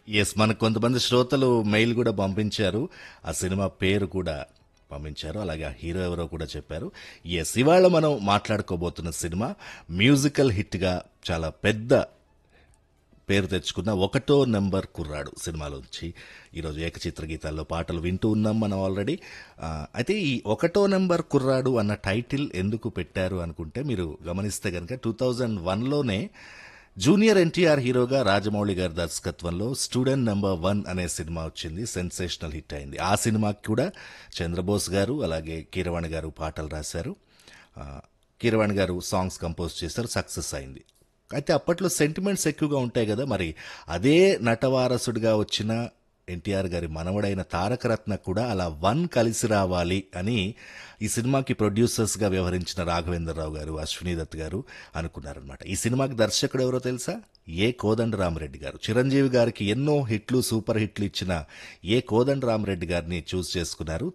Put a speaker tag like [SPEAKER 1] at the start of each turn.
[SPEAKER 1] yes మనకు కొంతమంది శ్రోతలు మెయిల్ కూడా పంపించారు ఆ సినిమా పేరు కూడా పంపించారు అలాగే ఆ హీరో ఎవరో కూడా చెప్పారు ఎస్ ఇవాళ మనం మాట్లాడుకోబోతున్న సినిమా మ్యూజికల్ హిట్గా చాలా పెద్ద పేరు తెచ్చుకున్న ఒకటో నెంబర్ కుర్రాడు సినిమాలోంచి ఈరోజు ఏకచిత్ర గీతాల్లో పాటలు వింటూ ఉన్నాం మనం ఆల్రెడీ ఆ, అయితే ఈ ఒకటో నెంబర్ కుర్రాడు అన్న టైటిల్ ఎందుకు పెట్టారు అనుకుంటే మీరు గమనిస్తే కనుక టూ థౌజండ్ వన్లోనే జూనియర్ ఎన్టీఆర్ హీరోగా రాజమౌళి గారి దర్శకత్వంలో స్టూడెంట్ నెంబర్ వన్ అనే సినిమా వచ్చింది సెన్సేషనల్ హిట్ అయింది ఆ సినిమాకి కూడా చంద్రబోస్ గారు అలాగే కీరవాణి గారు పాటలు రాశారు ఆ, కీరవాణి గారు సాంగ్స్ కంపోజ్ చేశారు సక్సెస్ అయింది అయితే అప్పట్లో సెంటిమెంట్స్ ఎక్కువగా ఉంటాయి కదా మరి అదే నటవారసుడిగా వచ్చిన ఎన్టీఆర్ గారి మనవడైన తారకరత్న కూడా అలా వన్ కలిసి రావాలి అని ఈ సినిమాకి ప్రొడ్యూసర్స్గా వ్యవహరించిన రాఘవేంద్రరావు గారు అశ్విని దత్ గారు అనుకున్నారనమాట ఈ సినిమాకి దర్శకుడు ఎవరో తెలుసా ఏ కోదండరామరెడ్డి గారు చిరంజీవి గారికి ఎన్నో హిట్లు సూపర్ హిట్లు ఇచ్చిన ఏ కోదండరామరెడ్డి గారిని చూస్ చేసుకున్నారు